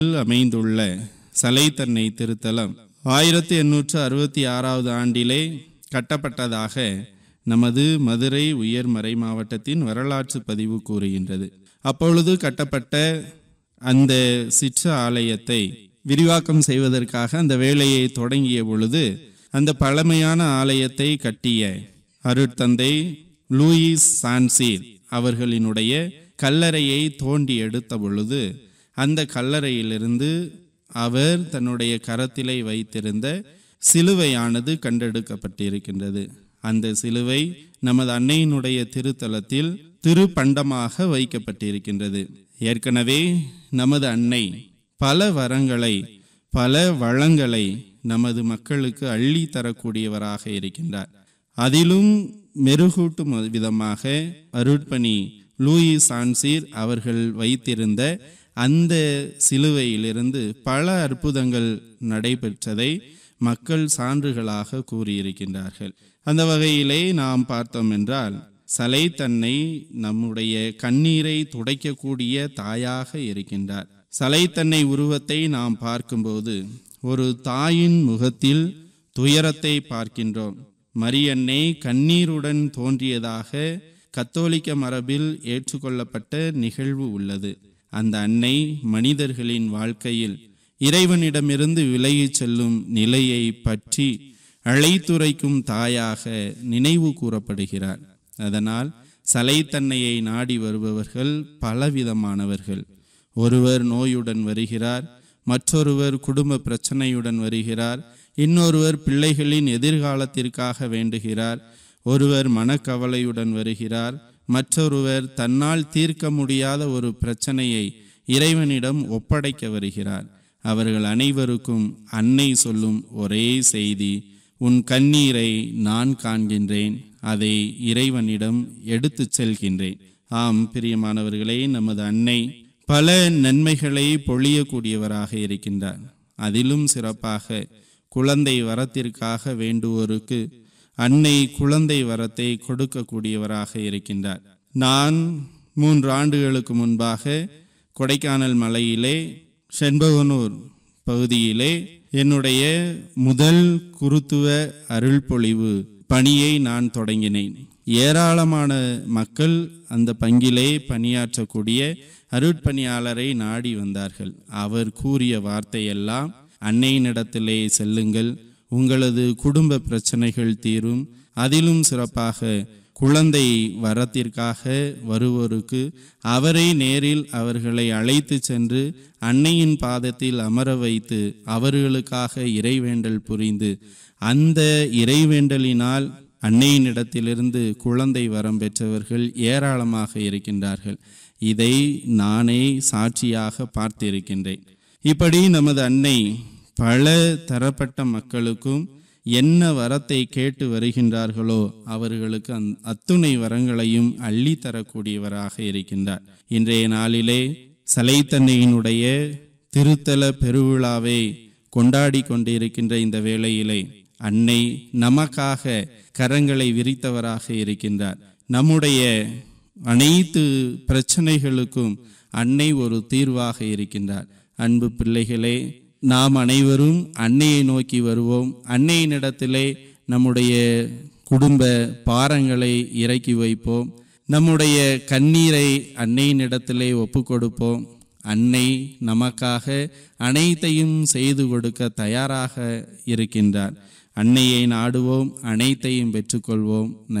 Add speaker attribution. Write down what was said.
Speaker 1: அமைந்துள்ள சலைத்தன்னை திருத்தலம் ஆயிரத்தி எண்ணூற்று அறுபத்தி ஆறாவது ஆண்டிலே கட்டப்பட்டதாக நமது மதுரை உயர்மறை மாவட்டத்தின் வரலாற்று பதிவு கூறுகின்றது அப்பொழுது கட்டப்பட்ட அந்த சிற்ற ஆலயத்தை விரிவாக்கம் செய்வதற்காக அந்த வேலையை தொடங்கிய பொழுது அந்த பழமையான ஆலயத்தை கட்டிய அருட்தந்தை லூயிஸ் சான்சீர் அவர்களினுடைய கல்லறையை தோண்டி எடுத்த பொழுது அந்த கல்லறையிலிருந்து அவர் தன்னுடைய கரத்திலே வைத்திருந்த சிலுவையானது கண்டெடுக்கப்பட்டிருக்கின்றது அந்த சிலுவை நமது அன்னையினுடைய திருத்தலத்தில் திருப்பண்டமாக வைக்கப்பட்டிருக்கின்றது ஏற்கனவே நமது அன்னை பல வரங்களை பல வளங்களை நமது மக்களுக்கு அள்ளி தரக்கூடியவராக இருக்கின்றார் அதிலும் மெருகூட்டும் விதமாக அருட்பணி லூயி சான்சீர் அவர்கள் வைத்திருந்த அந்த சிலுவையிலிருந்து பல அற்புதங்கள் நடைபெற்றதை மக்கள் சான்றுகளாக கூறியிருக்கின்றார்கள் அந்த வகையிலே நாம் பார்த்தோம் என்றால் சலை தன்னை நம்முடைய கண்ணீரை துடைக்கக்கூடிய தாயாக இருக்கின்றார் சலை தன்னை உருவத்தை நாம் பார்க்கும்போது ஒரு தாயின் முகத்தில் துயரத்தை பார்க்கின்றோம் மரியன்னை கண்ணீருடன் தோன்றியதாக கத்தோலிக்க மரபில் ஏற்றுக்கொள்ளப்பட்ட நிகழ்வு உள்ளது அந்த அன்னை மனிதர்களின் வாழ்க்கையில் இறைவனிடமிருந்து விலகிச் செல்லும் நிலையை பற்றி அழைத்துரைக்கும் தாயாக நினைவு கூறப்படுகிறார் அதனால் சலைத்தன்னையை நாடி வருபவர்கள் பலவிதமானவர்கள் ஒருவர் நோயுடன் வருகிறார் மற்றொருவர் குடும்ப பிரச்சனையுடன் வருகிறார் இன்னொருவர் பிள்ளைகளின் எதிர்காலத்திற்காக வேண்டுகிறார் ஒருவர் மனக்கவலையுடன் வருகிறார் மற்றொருவர் தன்னால் தீர்க்க முடியாத ஒரு பிரச்சனையை இறைவனிடம் ஒப்படைக்க வருகிறார் அவர்கள் அனைவருக்கும் அன்னை சொல்லும் ஒரே செய்தி உன் கண்ணீரை நான் காண்கின்றேன் அதை இறைவனிடம் எடுத்துச் செல்கின்றேன் ஆம் பிரியமானவர்களே நமது அன்னை பல நன்மைகளை பொழியக்கூடியவராக இருக்கின்றார் அதிலும் சிறப்பாக குழந்தை வரத்திற்காக வேண்டுவோருக்கு அன்னை குழந்தை வரத்தை கொடுக்கக்கூடியவராக இருக்கின்றார் நான் மூன்று ஆண்டுகளுக்கு முன்பாக கொடைக்கானல் மலையிலே செண்பகனூர் பகுதியிலே என்னுடைய முதல் குருத்துவ அருள்பொழிவு பணியை நான் தொடங்கினேன் ஏராளமான மக்கள் அந்த பங்கிலே பணியாற்றக்கூடிய அருட்பணியாளரை நாடி வந்தார்கள் அவர் கூறிய வார்த்தையெல்லாம் அன்னையினிடத்திலே செல்லுங்கள் உங்களது குடும்ப பிரச்சனைகள் தீரும் அதிலும் சிறப்பாக குழந்தை வரத்திற்காக வருவோருக்கு அவரை நேரில் அவர்களை அழைத்து சென்று அன்னையின் பாதத்தில் அமர வைத்து அவர்களுக்காக இறைவேண்டல் புரிந்து அந்த இறைவேண்டலினால் அன்னையினிடத்திலிருந்து குழந்தை வரம் பெற்றவர்கள் ஏராளமாக இருக்கின்றார்கள் இதை நானே சாட்சியாக பார்த்திருக்கின்றேன் இப்படி நமது அன்னை பல தரப்பட்ட மக்களுக்கும் என்ன வரத்தை கேட்டு வருகின்றார்களோ அவர்களுக்கு அந் அத்துணை வரங்களையும் அள்ளி தரக்கூடியவராக இருக்கின்றார் இன்றைய நாளிலே சலைத்தன்னையினுடைய திருத்தல பெருவிழாவை கொண்டாடி கொண்டிருக்கின்ற இந்த வேளையிலே அன்னை நமக்காக கரங்களை விரித்தவராக இருக்கின்றார் நம்முடைய அனைத்து பிரச்சனைகளுக்கும் அன்னை ஒரு தீர்வாக இருக்கின்றார் அன்பு பிள்ளைகளே நாம் அனைவரும் அன்னையை நோக்கி வருவோம் அன்னையினிடத்திலே நம்முடைய குடும்ப பாரங்களை இறக்கி வைப்போம் நம்முடைய கண்ணீரை அன்னையினிடத்திலே ஒப்பு கொடுப்போம் அன்னை நமக்காக அனைத்தையும் செய்து கொடுக்க தயாராக இருக்கின்றார் அன்னையை நாடுவோம் அனைத்தையும் பெற்றுக்கொள்வோம் நன்றி